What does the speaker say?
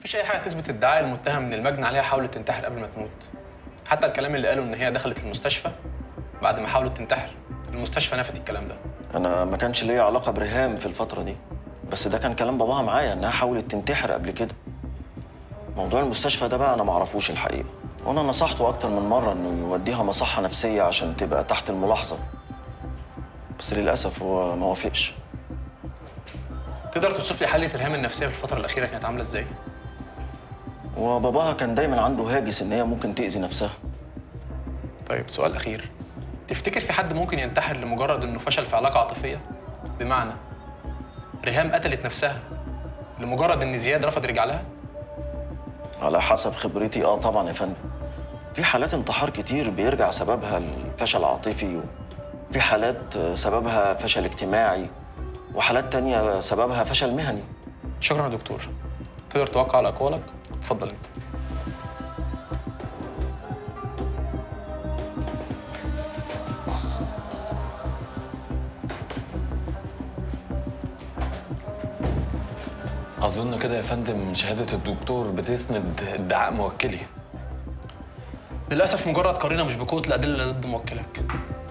مفيش اي حاجه تثبت ادعاء المتهم ان المجني عليها حاولت تنتحر قبل ما تموت حتى الكلام اللي قاله ان هي دخلت المستشفى بعد ما حاولت تنتحر المستشفى نفت الكلام ده انا ما كانش ليا علاقه بريهام في الفتره دي بس ده كان كلام باباها معايا انها حاولت تنتحر قبل كده موضوع المستشفى ده بقى انا ما اعرفوش الحقيقه وانا نصحته اكتر من مره انه يوديها مصحه نفسيه عشان تبقى تحت الملاحظه بس للاسف هو ما وافقش تقدر توصف لي حاله ريهام النفسيه في الفتره الاخيره كانت عامله ازاي وباباها كان دايما عنده هاجس ان هي ممكن تاذي نفسها طيب سؤال اخير تفتكر في حد ممكن ينتحر لمجرد انه فشل في علاقه عاطفيه بمعنى ريهام قتلت نفسها لمجرد ان زياد رفض يرجع لها على حسب خبرتي اه طبعا يا فندم في حالات انتحار كتير بيرجع سببها الفشل العاطفي وفي حالات سببها فشل اجتماعي وحالات تانية سببها فشل مهني شكرا يا دكتور تقدر توقع على اقوالك اتفضل انت أظن كده يا فندم شهادة الدكتور بتسند ادعاء موكلي للاسف مجرد قرينه مش بقوه الادله اللي ضد موكلك